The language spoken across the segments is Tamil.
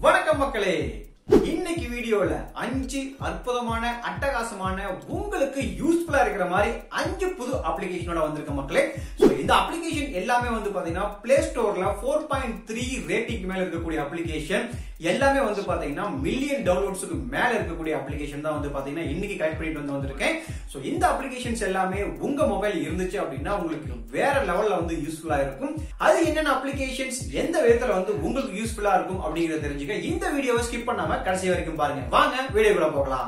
வணக்கம் மக்களே இன்னைக்கு வீடியோல அஞ்சு அற்புதமான அட்டகாசமான உங்களுக்கு யூஸ்ஃபுல்லா இருக்கிற மாதிரி அஞ்சு புது அப்ளிகேஷனோட வந்திருக்க மக்களே சோ இந்த அப்ளிகேஷன் எல்லாமே வந்து பாத்தீங்கன்னா பிளே ஸ்டோர்ல ஃபோர் பாயிண்ட் த்ரீ ரேட்டிங் மேல இருக்கக்கூடிய அப்ளிகேஷன் எல்லாமே வந்து பாத்தீங்கன்னா மில்லியன் டவுன்லோட்ஸுக்கு மேல இருக்கக்கூடிய அப்ளிகேஷன் தான் வந்து பாத்தீங்கன்னா இன்னைக்கு கலெக்ட் பண்ணிட்டு வந்து வந்திருக்கேன் சோ இந்த அப்ளிகேஷன்ஸ் எல்லாமே உங்க மொபைல் இருந்துச்சு அப்படின்னா உங்களுக்கு வேற லெவல்ல வந்து யூஸ்ஃபுல்லா இருக்கும் அது என்னென்ன அப்ளிகேஷன்ஸ் எந்த விதத்துல வந்து உங்களுக்கு யூஸ்ஃபுல்லா இருக்கும் அப்படிங்கறத தெரிஞ்சுக்க இந்த வீடியோவை ஸ்கிப் பண்ணாம கடைசி வரைக்கும் பாருங்க வாங்க வீடியோக்குள்ள போகலாம்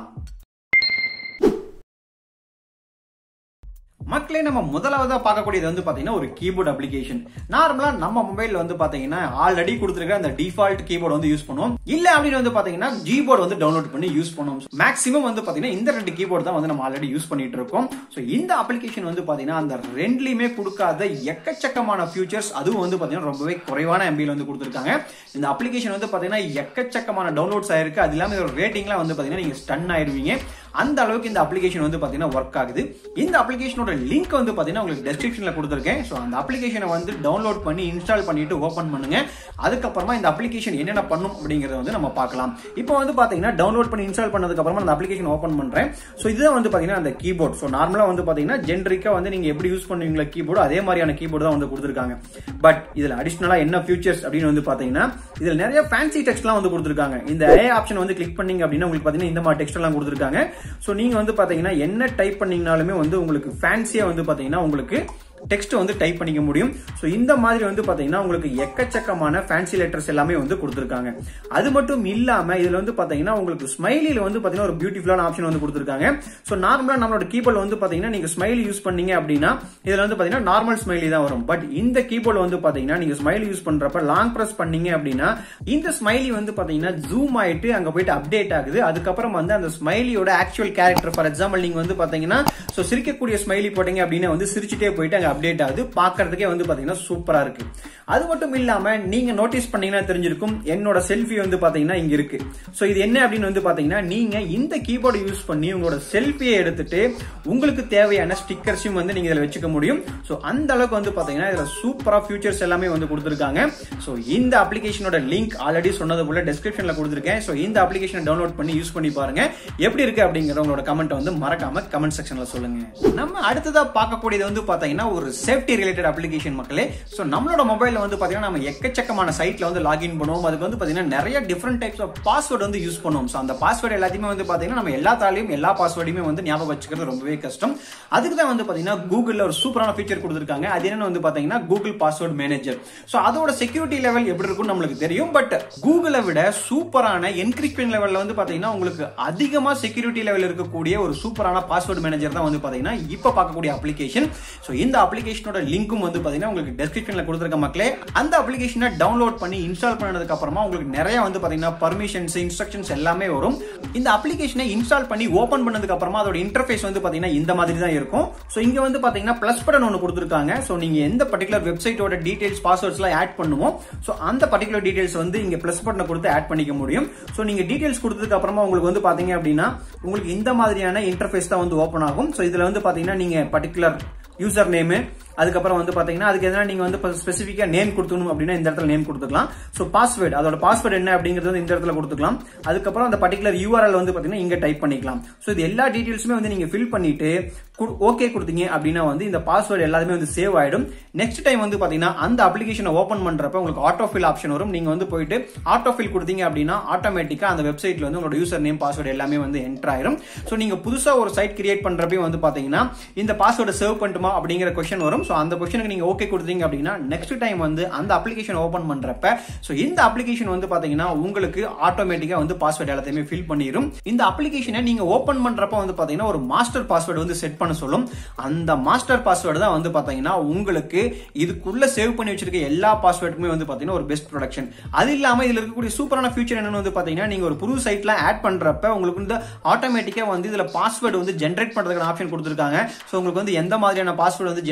மக்களே நம்ம முதலாவதா பார்க்கக்கூடியது வந்து பாத்தீங்கன்னா ஒரு கீபோர்டு அப்ளிகேஷன் நார்மலா நம்ம மொபைல்ல வந்து பாத்தீங்கன்னா ஆல்ரெடி கொடுத்துருக்க அந்த டிஃபால்ட் கீபோர்டு வந்து யூஸ் பண்ணுவோம் இல்ல அப்படின்னு வந்து பாத்தீங்கன்னா ஜிபோர்டு வந்து டவுன்லோட் பண்ணி யூஸ் பண்ணுவோம் மேக்ஸிமம் வந்து பாத்தீங்கன்னா இந்த ரெண்டு கீபோர்டு தான் வந்து நம்ம ஆல்ரெடி யூஸ் பண்ணிட்டு இருக்கோம் சோ இந்த அப்ளிகேஷன் வந்து பாத்தீங்கன்னா அந்த ரெண்டுலயுமே கொடுக்காத எக்கச்சக்கமான ஃபியூச்சர்ஸ் அதுவும் வந்து பாத்தீங்கன்னா ரொம்பவே குறைவான எம்பியில் வந்து கொடுத்துருக்காங்க இந்த அப்ளிகேஷன் வந்து பாத்தீங்கன்னா எக்கச்சக்கமான டவுன்லோட்ஸ் ஆயிருக்கு அது இல்லாம இதோட ரேட்டிங்லாம் வந்து பாத்தீங்கன்னா நீங்க ஸ்டன் ஆயிருவீங்க அந்த அளவுக்கு இந்த அப்ளிகேஷன் வந்து பாத்தீங்கன்னா ஒர்க் ஆகுது இந்த அப்ளிகேஷனோட லிங்க் வந்து பாத்தீங்கன்னா உங்களுக்கு டெஸ்கிரிப்ஷன்ல கொடுத்துருக்கேன் ஸோ அந்த அப்ளிகேஷனை வந்து டவுன்லோட் பண்ணி இன்ஸ்டால் பண்ணிட்டு ஓப்பன் பண்ணுங்க அதுக்கப்புறமா இந்த அப்ளிகேஷன் என்னென்ன பண்ணும் அப்படிங்கறத வந்து நம்ம பார்க்கலாம் இப்போ வந்து பாத்தீங்கன்னா டவுன்லோட் பண்ணி இன்ஸ்டால் பண்ணதுக்கு அப்புறமா அந்த அப்ளிகேஷன் ஓப்பன் பண்றேன் ஸோ இதுதான் வந்து பாத்தீங்கன்னா அந்த கீபோர்ட் ஸோ நார்மலா வந்து பாத்தீங்கன்னா ஜென்ரிக்கா வந்து நீங்க எப்படி யூஸ் பண்ணுவீங்களா கீபோர்டு அதே மாதிரியான கீபோர்டு தான் வந்து கொடுத்துருக்காங்க பட் இதுல அடிஷனலா என்ன ஃபியூச்சர்ஸ் அப்படின்னு வந்து பாத்தீங்கன்னா இதுல நிறைய ஃபேன்சி டெக்ஸ்ட்லாம் வந்து கொடுத்துருக்காங்க இந்த ஏ ஆப்ஷன் வந்து கிளிக் பண்ணீங்க அப்படின்னா உங்களுக்கு பாத்தீங்கன்னா இந்த மாதிரி டெக்ஸ்ட் எல்லாம் கொடுத்துருக்காங்க ஸோ நீங்க வந்து பாத்தீங்கன்னா என்ன டைப் பண்ணீங்கனாலுமே வந்து உங்களுக்கு ஃபேன்சியா வந்து பாத்தீங்கன்னா உங்களுக்கு டெக்ஸ்ட் வந்து டைப் பண்ணிக்க முடியும் ஸோ இந்த மாதிரி வந்து பாத்தீங்கன்னா உங்களுக்கு எக்கச்சக்கமான ஃபேன்சி லெட்டர்ஸ் எல்லாமே வந்து கொடுத்துருக்காங்க அது மட்டும் இல்லாம இதுல வந்து பாத்தீங்கன்னா உங்களுக்கு ஸ்மைலில வந்து பாத்தீங்கன்னா ஒரு பியூட்டிஃபுல்லான ஆப்ஷன் வந்து கொடுத்துருக்காங்க ஸோ நார்மலா நம்மளோட கீபோர்ட்ல வந்து பாத்தீங்கன்னா நீங்க ஸ்மைலி யூஸ் பண்ணீங்க அப்படின்னா இதுல வந்து பாத்தீங்கன்னா நார்மல் ஸ்மைலி தான் வரும் பட் இந்த கீபோர்டு வந்து பாத்தீங்கன்னா நீங்க ஸ்மைலி யூஸ் பண்றப்ப லாங் பிரஸ் பண்ணீங்க அப்படின்னா இந்த ஸ்மைலி வந்து பாத்தீங்கன்னா ஜூம் ஆயிட்டு அங்க போயிட்டு அப்டேட் ஆகுது அதுக்கப்புறம் வந்து அந்த ஸ்மைலியோட ஆக்சுவல் கேரக்டர் ஃபார் எக்ஸாம்பிள் நீங்க வந்து பாத்தீங்கன்னா ஸோ சிரிக்கக்கூடிய ஸ்மைலி போட்டீங்க அப்படின்னா வந்து சிரிச்சுட்டே போயிட்டு அங்க அப்டேட் ஆகுது பாக்குறதுக்கே வந்து பாத்தீங்கன்னா சூப்பரா இருக்கு அது மட்டும் இல்லாம நீங்க நோட்டீஸ் பண்ணீங்கன்னா தெரிஞ்சிருக்கும் என்னோட செல்ஃபி வந்து பாத்தீங்கன்னா இங்க இருக்கு சோ இது என்ன அப்படின்னு வந்து பாத்தீங்கன்னா நீங்க இந்த கீபோர்டு யூஸ் பண்ணி உங்களோட செல்ஃபியை எடுத்துட்டு உங்களுக்கு தேவையான ஸ்டிக்கர்ஸையும் வந்து நீங்க இதுல வச்சுக்க முடியும் சோ அந்த அளவுக்கு வந்து பாத்தீங்கன்னா இதுல சூப்பரா ஃபியூச்சர்ஸ் எல்லாமே வந்து கொடுத்துருக்காங்க சோ இந்த அப்ளிகேஷனோட லிங்க் ஆல்ரெடி சொன்னது போல டெஸ்கிரிப்ஷன்ல கொடுத்துருக்கேன் சோ இந்த அப்ளிகேஷனை டவுன்லோட் பண்ணி யூஸ் பண்ணி பாருங்க எப்படி இருக்கு அப்படிங்கிற உங்களோட கமெண்ட் வந்து மறக்காம கமெண்ட் செக்ஷன்ல சொல்லுங்க நம்ம அடுத்ததா பார்க்கக்கூடியது வந்து பாத்தீங்கன்னா ஒரு சேஃப்டி ரிலேட்டட் அப்ளிகேஷன் மக்களே சோ நம்மளோட மொபைல்ல வந்து பாத்தீங்கன்னா நம்ம எக்கச்சக்கமான சைட்ல வந்து லாகின் பண்ணுவோம் அதுக்கு வந்து பாத்தீங்கன்னா நிறைய டிஃப்ரெண்ட் டைப்ஸ் ஆஃப் பாஸ்வேர்டு வந்து யூஸ் பண்ணுவோம் சோ அந்த பாஸ்வேர்டு எல்லாத்தையுமே வந்து பாத்தீங்கன்னா நம்ம எல்லா தாலையும் எல்லா பாஸ்வேர்டையுமே வந்து ஞாபகம் வச்சுக்கிறது ரொம்பவே கஷ்டம் அதுக்கு தான் வந்து பாத்தீங்கன்னா கூகுள்ல ஒரு சூப்பரான ஃபீச்சர் கொடுத்துருக்காங்க அது என்னன்னு வந்து பாத்தீங்கன்னா கூகுள் பாஸ்வேர்ட் மேனேஜர் சோ அதோட செக்யூரிட்டி லெவல் எப்படி இருக்கும்னு நம்மளுக்கு தெரியும் பட் கூகுளை விட சூப்பரான என்கிரிப்ஷன் லெவல்ல வந்து பாத்தீங்கன்னா உங்களுக்கு அதிகமா செக்யூரிட்டி லெவல் இருக்கக்கூடிய ஒரு சூப்பரான பாஸ்வேர்ட் மேனேஜர் தான் வந்து பாத்தீங்கன்னா இப்ப பார்க்கக்கூடிய அப்ளிகேஷன் சோ இந்த அப்ளிகேஷனோட லிங்க்கும் வந்து பாத்தீங்கன்னா உங்களுக்கு டெஸ்கிரிப்ஷன்ல கொடுத்துருக்க மக்களே அந்த அப்ளிகேஷனை டவுன்லோட் பண்ணி இன்ஸ்டால் பண்ணதுக்கு அப்புறமா உங்களுக்கு நிறைய வந்து பாத்தீங்கன்னா பர்மிஷன்ஸ் இன்ஸ்ட்ரக்ஷன்ஸ் எல்லாமே வரும் இந்த அப்ளிகேஷனை இன்ஸ்டால் பண்ணி ஓபன் பண்ணதுக்கு அப்புறமா அதோட இன்டர்ஃபேஸ் வந்து பாத்தீங்கன்னா இந்த மாதிரி தான் இருக்கும் சோ இங்க வந்து பாத்தீங்கன்னா பிளஸ் பட்டன் ஒன்று கொடுத்துருக்காங்க சோ நீங்க எந்த பர்டிகுலர் வெப்சைட்டோட டீடைல்ஸ் பாஸ்வேர்ட்ஸ் எல்லாம் ஆட் பண்ணுவோம் சோ அந்த பர்டிகுலர் டீடைல்ஸ் வந்து இங்க பிளஸ் பட்டனை கொடுத்து ஆட் பண்ணிக்க முடியும் சோ நீங்க டீடைல்ஸ் கொடுத்ததுக்கு அப்புறமா உங்களுக்கு வந்து பாத்தீங்க அப்படின்னா உங்களுக்கு இந்த மாதிரியான இன்டர்ஃபேஸ் தான் வந்து ஓப்பன் ஆகும் சோ இதுல வந்து பாத்தீங்கன்னா நீங்க பர்டிகுலர் யூசர் நேமு அதுக்கப்புறம் வந்து பாத்தீங்கன்னா அதுக்கு எதனா நீங்க வந்து ஸ்பெசிஃபிக்கா நேம் கொடுக்கணும் அப்படின்னா இந்த இடத்துல நேம் கொடுத்துக்கலாம் சோ பாஸ்வேர்டு அதோட பாஸ்வேர்டு என்ன அப்படிங்கிறது வந்து இந்த இடத்துல கொடுத்துக்கலாம் அதுக்கப்புறம் அந்த பர்டிகுலர் யூஆர்எல் வந்து பாத்தீங்கன்னா இங்க டைப் பண்ணிக்கலாம் சோ இது எல்லா டீடைல்ஸுமே வந்து நீங்க ஃபில் பண்ணிட்டு ஓகே கொடுத்தீங்க அப்படின்னா வந்து இந்த பாஸ்வேர்டு எல்லாமே வந்து சேவ் ஆயிடும் நெக்ஸ்ட் டைம் வந்து பாத்தீங்கன்னா அந்த அப்ளிகேஷனை ஓபன் பண்றப்ப உங்களுக்கு ஆட்டோ ஃபில் ஆப்ஷன் வரும் நீங்க வந்து போயிட்டு ஆட்டோ ஃபில் கொடுத்தீங்க அப்படின்னா ஆட்டோமேட்டிக்கா அந்த வெப்சைட்ல வந்து உங்களோட யூசர் நேம் பாஸ்வேர்டு எல்லாமே வந்து என்டர் ஆயிரும் சோ நீங்க புதுசா ஒரு சைட் கிரியேட் பண்றப்ப வந்து பாத்தீங்கன்னா இந்த பாஸ்வேர்டை சேவ் பண்ணட்டுமா அப்படிங்கிற கொஸ்டின் வரும் சோ அந்த கொஸ்டினுக்கு நீங்க ஓகே கொடுத்தீங்க அப்படின்னா நெக்ஸ்ட் டைம் வந்து அந்த அப்ளிகேஷன் ஓபன் பண்றப்ப சோ இந்த அப்ளிகேஷன் வந்து பாத்தீங்கன்னா உங்களுக்கு ஆட்டோமேட்டிக்கா வந்து பாஸ்வேர்டு எல்லாத்தையுமே ஃபில் பண்ணிரும் இந்த அப்ளிகேஷனை நீங்க ஓபன் பண்றப்ப வந்து பாத்தீங்கன்னா ஒரு மாஸ்டர் பாஸ்வேர்டு வந்து செட் பண்ண சொல்லும் அந்த மாஸ்டர் பாஸ்வேர்டு தான் வந்து பாத்தீங்கன்னா உங்களுக்கு இதுக்குள்ள சேவ் பண்ணி வச்சிருக்க எல்லா பாஸ்வேர்டுக்குமே வந்து பாத்தீங்கன்னா ஒரு பெஸ்ட் ப்ரொடக்ஷன் அது இல்லாம இதுல இருக்கக்கூடிய சூப்பரான ஃபியூச்சர் என்னன்னு வந்து பாத்தீங்கன்னா நீங்க ஒரு புது சைட்ல ஆட் பண்றப்ப உங்களுக்கு வந்து ஆட்டோமேட்டிக்கா வந்து இதுல பாஸ்வேர்டு வந்து ஜென்ரேட் பண்றதுக்கான ஆப்ஷன் கொடுத்துருக்காங்க சோ உங்களுக்கு வந்து எந்த மாதிரியான பாஸ்வேர்டு வந்து ஜென்ரேட் பண்ணணும்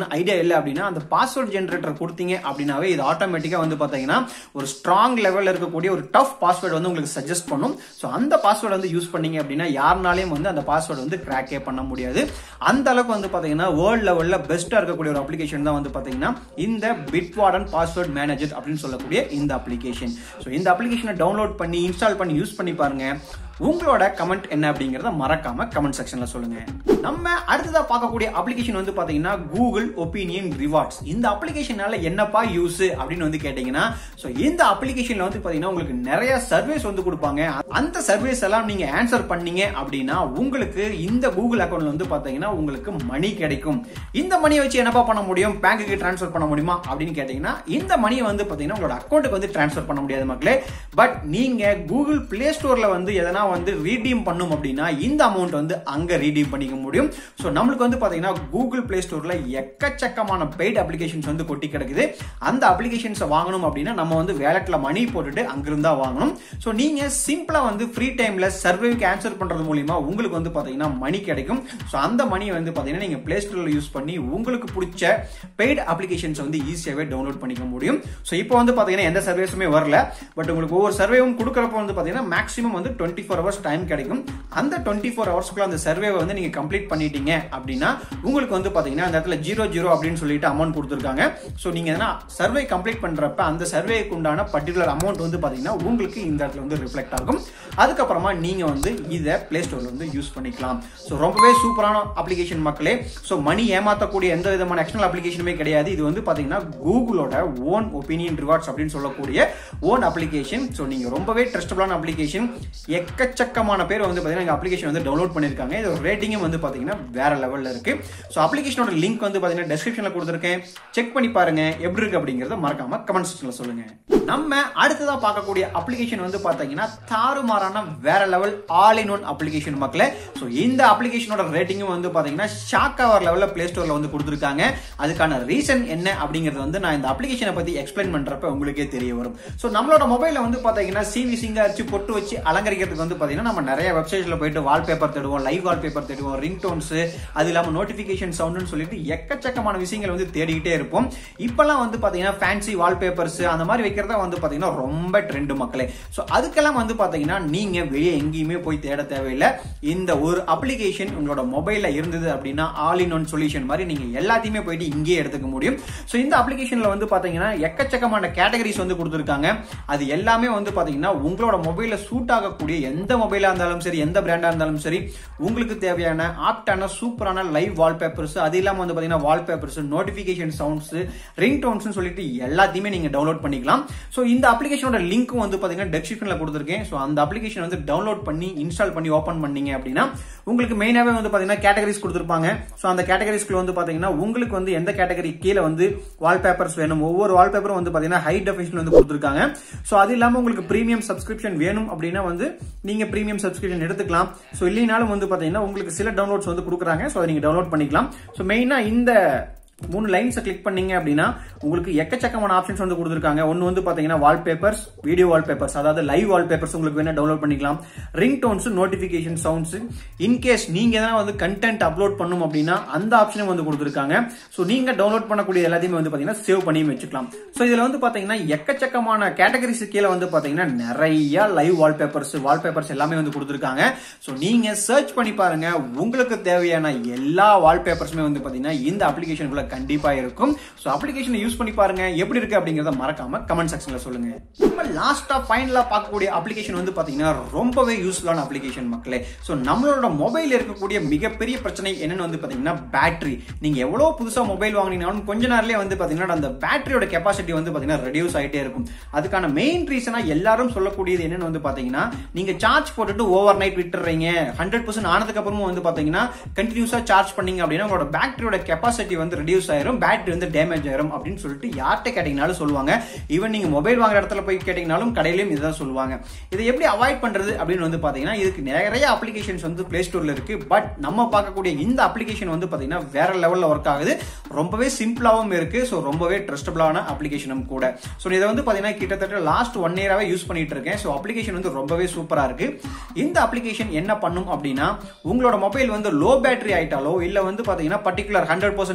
பண்ண ஐடியா இல்லை அப்படின்னா அந்த பாஸ்வேர்ட் ஜென்ரேட்டர் கொடுத்தீங்க அப்படின்னாவே இது ஆட்டோமேட்டிக்கா வந்து பாத்தீங்கன்னா ஒரு ஸ்ட்ராங் லெவல்ல இருக்கக்கூடிய ஒரு டஃப் பாஸ்வேர்டு வந்து உங்களுக்கு சஜஸ்ட் பண்ணும் ஸோ அந்த பாஸ்வேர்டு வந்து யூஸ் பண்ணீங்க அப்படின்னா யாருனாலையும் வந்து அந்த பாஸ்வேர்டு வந்து கிராக்கே பண்ண முடியாது அந்த அளவுக்கு வந்து பாத்தீங்கன்னா வேர்ல்ட் லெவல்ல பெஸ்டா இருக்கக்கூடிய ஒரு அப்ளிகேஷன் தான் வந்து பாத்தீங்கன்னா இந்த பிட்வார்டன் பாஸ்வேர்ட் மேனேஜர் அப்படின்னு சொல்லக்கூடிய இந்த அப்ளிகேஷன் ஸோ இந்த அப்ளிகேஷனை டவுன்லோட் பண்ணி இன்ஸ்டால் பண்ணி யூஸ் பண்ணி பாருங்க உங்களோட கமெண்ட் என்ன அப்படிங்கறத மறக்காம கமெண்ட் செக்ஷன்ல சொல்லுங்க நம்ம அடுத்ததா பார்க்கக்கூடிய அப்ளிகேஷன் வந்து பாத்தீங்கன்னா கூகுள் ஒப்பீனியன் ரிவார்ட்ஸ் இந்த அப்ளிகேஷனால என்னப்பா யூஸ் அப்படின்னு வந்து கேட்டீங்கன்னா சோ இந்த அப்ளிகேஷன்ல வந்து பாத்தீங்கன்னா உங்களுக்கு நிறைய சர்வீஸ் வந்து கொடுப்பாங்க அந்த சர்வீஸ் எல்லாம் நீங்க ஆன்சர் பண்ணீங்க அப்படின்னா உங்களுக்கு இந்த கூகுள் அக்கௌண்ட்ல வந்து பாத்தீங்கன்னா உங்களுக்கு மணி கிடைக்கும் இந்த மணியை வச்சு என்னப்பா பண்ண முடியும் பேங்க்குக்கு டிரான்ஸ்ஃபர் பண்ண முடியுமா அப்படின்னு கேட்டீங்கன்னா இந்த மணியை வந்து பாத்தீங்கன்னா உங்களோட அக்கௌண்ட்டுக்கு வந்து டிரான்ஸ்ஃபர் பண்ண முடியாது மக்களே பட் நீங்க கூகுள் பிளே ஸ்டோர்ல வந்து எதனா வந்து ரீடீம் பண்ணும் அப்படின்னா இந்த அமௌண்ட் வந்து அங்க ரீடீம் பண்ணிக்க முடியும் ஸோ நம்மளுக்கு வந்து பாத்தீங்கன்னா கூகுள் பிளே ஸ்டோர்ல எக்கச்சக்கமான பெய்ட் அப்ளிகேஷன்ஸ் வந்து கொட்டி கிடக்குது அந்த அப்ளிகேஷன்ஸை வாங்கணும் அப்படின்னா நம்ம வந்து வேலட்ல மணி போட்டுட்டு அங்கிருந்தா வாங்கணும் ஸோ நீங்க சிம்பிளா வந்து ஃப்ரீ டைம்ல சர்வேக்கு ஆன்சர் பண்றது மூலியமா உங்களுக்கு வந்து பாத்தீங்கன்னா மணி கிடைக்கும் ஸோ அந்த மணியை வந்து பாத்தீங்கன்னா நீங்க பிளே ஸ்டோர்ல யூஸ் பண்ணி உங்களுக்கு பிடிச்ச பெய்ட் அப்ளிகேஷன்ஸ் வந்து ஈஸியாவே டவுன்லோட் பண்ணிக்க முடியும் ஸோ இப்போ வந்து பாத்தீங்கன்னா எந்த சர்வீஸுமே வரல பட் உங்களுக்கு ஒவ்வொரு சர்வேவும் கொடுக்குறப்ப வந்து பாத்தீங்கன்னா மேக்ஸிமம் வந்து டுவெண்ட்டி ஃபோர் ஹவர்ஸ் டைம் கிடைக்கும் அந்த டுவெண்ட்டி ஃபோர் ஹவர்ஸ்க்குள்ள அந்த சர்வேவை வந்து நீங்க கம்ப்ளீட் பண்ணிட்டீங்க அப்படின்னா உங்களுக்கு வந்து பாத்தீங்கன்னா அந்த இடத்துல ஜீரோ ஜீரோ அப்படின்னு சொல்லிட்டு அமௌண்ட் கொடுத்துருக்காங்க ஸோ நீங்க எதனா சர்வே கம்ப்ளீட் பண்றப்ப அந்த சர்வேக்கு உண்டான பர்டிகுலர் அமௌண்ட் வந்து பாத்தீங்கன்னா உங்களுக்கு இந்த இடத்துல வந்து ரிஃப்ளெக்ட் ஆகும் அதுக்கப்புறமா நீங்க வந்து இதை பிளே ஸ்டோர்ல வந்து யூஸ் பண்ணிக்கலாம் ஸோ ரொம்பவே சூப்பரான அப்ளிகேஷன் மக்களே ஸோ மணி ஏமாத்தக்கூடிய எந்த விதமான எக்ஸ்டர்னல் அப்ளிகேஷனுமே கிடையாது இது வந்து பாத்தீங்கன்னா கூகுளோட ஓன் ஒப்பீனியன் ரிவார்ட்ஸ் அப்படின்னு சொல்லக்கூடிய ஓன் அப்ளிகேஷன் ஸோ நீங்க ரொம்பவே ட்ரஸ்டபிளான அப்ளிகேஷன் எக்கச்சக்கமான பேர் வந்து பாத்தீங்கன்னா அப்ளிகேஷன் வந்து டவுன்லோட் பண்ணிருக்காங்க இது ரேட்டிங்கும் வந்து பாத்தீங்கன்னா வேற லெவல்ல இருக்கு ஸோ அப்ளிகேஷனோட லிங்க் வந்து பாத்தீங்கன்னா டெஸ்கிரிப்ஷன்ல கொடுத்துருக்கேன் செக் பண்ணி பாருங்க எப்படி இருக்கு அப்படிங்கறத மறக்காம கமெண்ட் செக்ஷன்ல சொல்லுங்க நம்ம அடுத்ததா பார்க்கக்கூடிய அப்ளிகேஷன் வந்து பாத்தீங்கன்னா தாறுமாறான வேற level all in one application மக்களே ஸோ இந்த அப்ளிகேஷனோட ரேட்டிங்கும் வந்து பாத்தீங்கன்னா ஷாக் ஆவர் லெவல்ல பிளே ஸ்டோர்ல வந்து கொடுத்துருக்காங்க அதுக்கான ரீசன் என்ன அப்படிங்கிறது வந்து நான் இந்த அப்ளிகேஷனை பத்தி எக்ஸ்பிளைன் பண்றப்ப உங்களுக்கே தெரிய வரும் ஸோ நம்மளோட மொபைல்ல வந்து பாத்தீங்கன்னா சிவி சிங்க அடிச்சு பொட்டு வச்சு அலங்கரிக்கிறதுக்கு வந்து பாத்தீங்கன்னா நம்ம நிறைய வெப்சைட்ஸ்ல போயிட்டு வால்பேப்பர் தேடுவோம் லைவ் வால்பேப்பர் தேடுவோம் ரிங் டோன்ஸ் அது இல்லாம நோட்டிபிகேஷன் சவுண்ட்னு சொல்லிட்டு எக்கச்சக்கமான விஷயங்கள் வந்து தேடிக்கிட்டே இருப்போம் இப்பெல்லாம் வந்து பாத்தீங்கன்னா ஃபேன்சி வால்பேப்பர்ஸ் அந்த மாதிரி வைக்கிறதா வந்து பாத்தீங்கன்னா ரொம்ப ட்ரெண்ட் மக்களே ஸோ அதுக்கெல்லாம் வந்து பாத்தீங்கன்னா நீங்க வெளியே எங்கேயுமே போய் தேட தேவையில்லை இந்த ஒரு அப்ளிகேஷன் உங்களோட மொபைல்ல இருந்தது அப்படின்னா ஆல் இன் ஒன் சொல்யூஷன் மாதிரி நீங்க எல்லாத்தையுமே போயிட்டு இங்கேயே எடுத்துக்க முடியும் ஸோ இந்த அப்ளிகேஷன்ல வந்து பாத்தீங்கன்னா எக்கச்சக்கமான கேட்டகரிஸ் வந்து கொடுத்துருக்காங்க அது எல்லாமே வந்து பாத்தீங்கன்னா உங்களோட மொபைல்ல சூட் ஆகக்கூடிய எந்த மொபைலா இருந்தாலும் சரி எந்த பிராண்டா இருந்தாலும் சரி உங்களுக்கு தேவையான ஆப்டான சூப்பரான லைவ் வால்பேப்பர்ஸ் அது இல்லாம வந்து பாத்தீங்கன்னா wallpapers notification sounds ringtones சொல்லிட்டு எல்லாத்தையுமே நீங்க டவுன்லோட் பண்ணிக்கலாம் ஸோ இந்த அப்ளிகேஷனோட லிங்க்கும் வந்து பாத்தீங்கன்னா டெஸ்கிரிப்ஷன்ல கொடுத்துருக்கேன் ஸோ அந்த அப்ளிகேஷன் வந்து டவுன்லோட் பண்ணி இன்ஸ்டால் பண்ணி ஓப்பன் பண்ணீங்க அப்படின்னா உங்களுக்கு மெயினாவே வந்து பாத்தீங்கன்னா கேட்டகரிஸ் கொடுத்துருப்பாங்க ஸோ அந்த கேட்டகரிஸ்க்குள்ள வந்து பாத்தீங்கன்னா உங்களுக்கு வந்து எந்த கேட்டகரி கீழே வந்து வால்பேப்பர்ஸ் வேணும் ஒவ்வொரு வால்பேப்பரும் வந்து பாத்தீங்கன்னா ஹை டெஃபிஷன் வந்து கொடுத்துருக்காங்க ஸோ அது இல்லாம உங்களுக்கு பிரீமியம் சப்ஸ்கிரிப்ஷன் வேணும் அப்படின்னா வந்து நீங்க பிரீமியம் சப்ஸ்கிரிப்ஷன் எடுத்துக்கலாம் ஸோ இல்லைனாலும் வந்து பாத்தீங்கன்னா உங்களுக்கு சில டவுன்லோட்ஸ் வந்து கொடுக்குறாங்க ஸோ அதை நீங்க டவுன்லோட் பண்ணிக்கலாம் ஸோ மெயினா இந்த மூணு லைன்ஸை கிளிக் பண்ணீங்க அப்படின்னா உங்களுக்கு எக்கச்சக்கமான ஆப்ஷன்ஸ் வந்து கொடுத்துருக்காங்க ஒன்று வந்து பாத்தீங்கன்னா வால்பேப்பர்ஸ் வீடியோ வால்பேப்பர்ஸ் அதாவது லைவ் வால்பேப்பர்ஸ் உங்களுக்கு வேணா டவுன்லோட் பண்ணிக்கலாம் ringtones notification sounds in case நீங்க எதனா வந்து கண்டென்ட் அப்லோட் பண்ணும் அப்படின்னா அந்த ஆப்ஷனும் வந்து கொடுத்துருக்காங்க ஸோ நீங்க டவுன்லோட் பண்ணக்கூடிய எல்லாத்தையுமே வந்து பாத்தீங்கன்னா சேவ் பண்ணி வச்சுக்கலாம் ஸோ இதுல வந்து பாத்தீங்கன்னா எக்கச்சக்கமான கேட்டகரிஸ் கீழே வந்து பாத்தீங்கன்னா நிறைய லைவ் வால்பேப்பர்ஸ் வால்பேப்பர்ஸ் எல்லாமே வந்து கொடுத்துருக்காங்க ஸோ நீங்க சர்ச் பண்ணி பாருங்க உங்களுக்கு தேவையான எல்லா வால்பேப்பர்ஸுமே வந்து பாத்தீங்கன்னா இந்த அப்ளிகேஷனுக்குள்ள கண்டிப்பா இருக்கும் ஸோ அப்ளிகேஷனை யூஸ் பண்ணி பாருங்க எப்படி இருக்கு அப்படிங்கறத மறக்காம கமெண்ட் செக்ஷன்ல சொல்லுங்க நம்ம லாஸ்டா ஃபைனலா பார்க்கக்கூடிய அப்ளிகேஷன் வந்து பாத்தீங்கன்னா ரொம்பவே யூஸ்ஃபுல்லான அப்ளிகேஷன் மக்களே ஸோ நம்மளோட மொபைல் இருக்கக்கூடிய மிகப்பெரிய பிரச்சனை என்னன்னு வந்து பாத்தீங்கன்னா பேட்டரி நீங்க எவ்வளவு புதுசா மொபைல் வாங்கினீங்கனாலும் கொஞ்ச நேரத்திலே வந்து பாத்தீங்கன்னா அந்த பேட்டரியோட கெப்பாசிட்டி வந்து பாத்தீங்கன்னா ரெடியூஸ் ஆயிட்டே இருக்கும் அதுக்கான மெயின் ரீசனா எல்லாரும் சொல்லக்கூடியது என்னன்னு வந்து பாத்தீங்கன்னா நீங்க சார்ஜ் போட்டுட்டு ஓவர் நைட் விட்டுறீங்க ஹண்ட்ரட் பர்சன்ட் ஆனதுக்கு அப்புறமும் வந்து பாத்தீங்கன்னா கண்டினியூஸா சார்ஜ் பண்ணீங்க அப்படின்னா உங்களோட பேட்டரியோட கெப்பாசிட்டி வந்து ரெடியூஸ் ஆயிரும் பேட்டரி வந்து டேமேஜ் ஆயிரும் அப்படின்னு சொல்லிட்டு யார்கிட்ட கேட்டீங்கனாலும் சொல்லுவாங்க ஈவன் நீங்க மொபைல் வாங்குற இடத்துல போய் கேட்டீங்கனாலும் கடையிலும் இதுதான் சொல்லுவாங்க இதை எப்படி அவாய்ட் பண்றது அப்படின்னு வந்து பாத்தீங்கன்னா இதுக்கு நிறைய அப்ளிகேஷன்ஸ் வந்து பிளே ஸ்டோர்ல இருக்கு பட் நம்ம பார்க்கக்கூடிய இந்த அப்ளிகேஷன் வந்து பாத்தீங்கன்னா வேற லெவல்ல ஒர்க் ஆகுது ரொம்பவே சிம்பிளாவும் இருக்கு ஸோ ரொம்பவே ட்ரஸ்டபிளான அப்ளிகேஷனும் கூட ஸோ இதை வந்து பாத்தீங்கன்னா கிட்டத்தட்ட லாஸ்ட் ஒன் இயராவே யூஸ் பண்ணிட்டு இருக்கேன் ஸோ அப்ளிகேஷன் வந்து ரொம்பவே சூப்பரா இருக்கு இந்த அப்ளிகேஷன் என்ன பண்ணும் அப்படின்னா உங்களோட மொபைல் வந்து லோ பேட்டரி ஆயிட்டாலோ இல்ல வந்து பாத்தீங்கன்னா பர்டிகுலர் ஹண்ட்ரட் பர்சன்ட் நீங்க என்ன லெவல்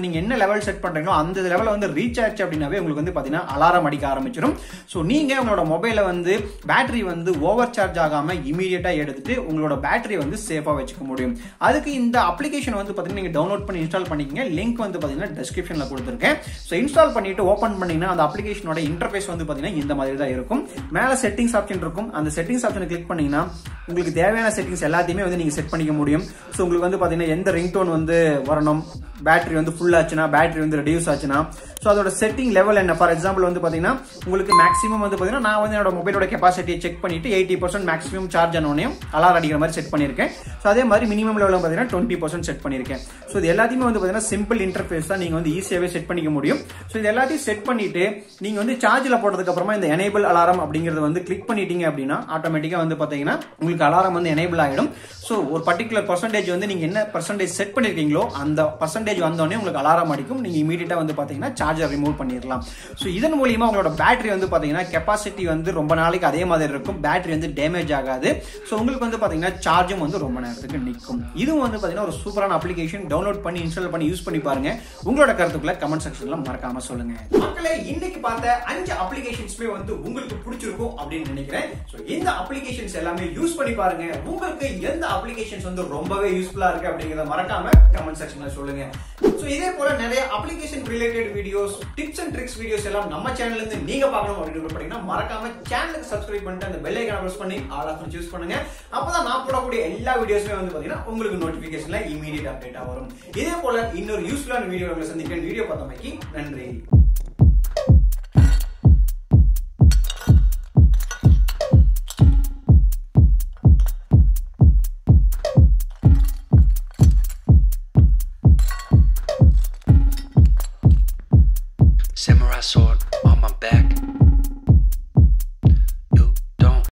லெவல் செட் பண்றீங்களோ அந்த லெவலில் வந்து ரீச் ஆச்சு அப்படின்னாவே உங்களுக்கு வந்து பாத்தீங்கன்னா அலாரம் அடிக்க ஆரம்பிச்சிடும் ஸோ நீங்க உங்களோட மொபைலை வந்து பேட்டரி வந்து ஓவர் சார்ஜ் ஆகாம இமீடியட்டா எடுத்துட்டு உங்களோட பேட்டரி வந்து சேஃபா வச்சுக்க முடியும் அதுக்கு இந்த அப்ளிகேஷன் வந்து பாத்தீங்கன்னா நீங்க டவுன்லோட் பண்ணி இன்ஸ்டால் பண்ணிக்கங்க லிங்க் வந்து பாத்தீங்கன்னா டிஸ்கிரிப்ஷன்ல கொடுத்துருக்கேன் ஸோ இன்ஸ்டால் பண்ணிட்டு ஓப்பன் பண்ணீங்கன்னா அந்த அப்ளிகேஷனோட இன்டர்ஃபேஸ் வந்து பாத்தீங்கன்னா இந்த மாதிரி தான் இருக்கும் மேல செட்டிங்ஸ் ஆப்ஷன் இருக்கும் அந்த செட்டிங்ஸ் ஆப்ஷனை கிளிக் பண்ணீங்கன்னா உங்களுக்கு தேவையான செட்டிங்ஸ் எல்லாத்தையுமே வந்து நீங்க செட் பண்ணிக்க முடியும் ஸோ உங்களுக்கு வந்து பாத்தீங்கன்னா எந்த ரிங்டோன் வந்து வரணும் பேட்டரி வந்து ஃபுல் ஆச்சுன்னா பேட்டரி வந்து ரெடியூஸ் ஆச்சுன்னா ஸோ அதோட செட்டிங் லெவல் என்ன ஃபார் எக்ஸாம்பிள் வந்து பாத்தீங்கன்னா உங்களுக்கு மேக்ஸிமம் வந்து பாத்தீங்கன்னா நான் வந்து என்னோட மொபைலோட கெப்பாசிட்டியை செக் பண்ணிட்டு எயிட்டி பர்சன்ட் மேக்ஸிமம் சார்ஜ் ஆனோடனே அலாரம் அடிக்கிற மாதிரி செட் பண்ணியிருக்கேன் ஸோ அதே மாதிரி மினிமம் லெவலில் பார்த்தீங்கன்னா டுவெண்ட்டி பர்சன்ட் செட் பண்ணியிருக்கேன் ஸோ இது எல்லாத்தையுமே வந்து பார்த்தீங்கன்னா சிம்பிள் இன்டர்ஃபேஸ் தான் நீங்கள் வந்து ஈஸியாகவே செட் பண்ணிக்க முடியும் ஸோ இது எல்லாத்தையும் செட் பண்ணிட்டு நீங்கள் வந்து சார்ஜில் போட்டதுக்கு அப்புறமா இந்த எனேபிள் அலாரம் அப்படிங்கிறது வந்து கிளிக் பண்ணிட்டீங்க அப்படின்னா ஆட்டோமேட்டிக்காக வந்து பார்த்தீங்கன்னா உங்களுக்கு அலாரம் வந்து எனேபிள் ஆகிடும் ஸோ ஒரு பர்டிகுலர் பர்சன்டேஜ் வந்து நீங்கள் என்ன பர்சன்டேஜ் செட் பண்ணியிருக்கீங்களோ அந்த பர்சன்டேஜ் வந்தோடனே உங்களுக்கு அலாரம் அடிக்கும் நீங்கள் இமீடியட்டாக வந்து பார்த்தீங்கன்னா சார்ஜர் ரிமூவ் பண்ணிடலாம் ஸோ இதன் மூலியமா உங்களோட பேட்டரி வந்து பார்த்தீங்கன்னா கெப்பாசிட்டி வந்து ரொம்ப நாளைக்கு அதே மாதிரி இருக்கும் பேட்டரி வந்து டேமேஜ் ஆகாது ஸோ உங்களுக்கு வந்து பார்த்தீங்கன்னா சார்ஜும் வந்து ரொம்ப நேரத்துக்கு நிற்கும் இதுவும் வந்து பார்த்தீங்கன்னா ஒரு சூப்பரான அப்ளிகேஷன் டவுன்லோட் பண்ணி இன்ஸ்டால் பண்ணி யூஸ் பண்ணி பாருங்க உங்களோட கருத்துக்களை கமெண்ட் செக்ஷன்ல மறக்காம சொல்லுங்க மக்களே இன்னைக்கு பார்த்த அஞ்சு அப்ளிகேஷன்ஸ்மே வந்து உங்களுக்கு பிடிச்சிருக்கும் அப்படின்னு நினைக்கிறேன் ஸோ இந்த அப்ளிகேஷன்ஸ் எல்லாமே யூஸ் பண்ணி பாருங்க உங்களுக்கு எந்த அப்ளிகேஷன்ஸ் வந்து ரொம்பவே யூஸ்ஃபுல்லா இருக்கு அப்படிங்கறத மறக்காம கமெண்ட் செக்ஷன்ல சொல்லுங்க ஸோ இதே போல நிறைய application related videos tips and tricks videos எல்லாம் நம்ம சேனல்ல இருந்து நீங்க பார்க்கணும் அப்படின்னு விருப்பப்பட்டீங்கன்னா மறக்காம சேனலுக்கு சப்ஸ்கிரைப் பண்ணிட்டு அந்த பெல் ஐக்கான பிரஸ் பண்ணி ஆல் ஆப்ஷன் சூஸ் பண்ணுங்க அப்பதான் நான் போடக்கூடிய எல்லா வீடியோஸுமே வந்து பாத்தீங்கன்னா உங்களுக்கு நோட்டிபிகேஷன்ல இமீடியட் அப்டேட்டா வரும் இதே போல இன்னொரு யூஸ்ஃபுல்லான வீடியோ உங்களை சந்திக்கிறேன் வீடியோ பார்த்தமைக்கு நன்றி Samurai sword.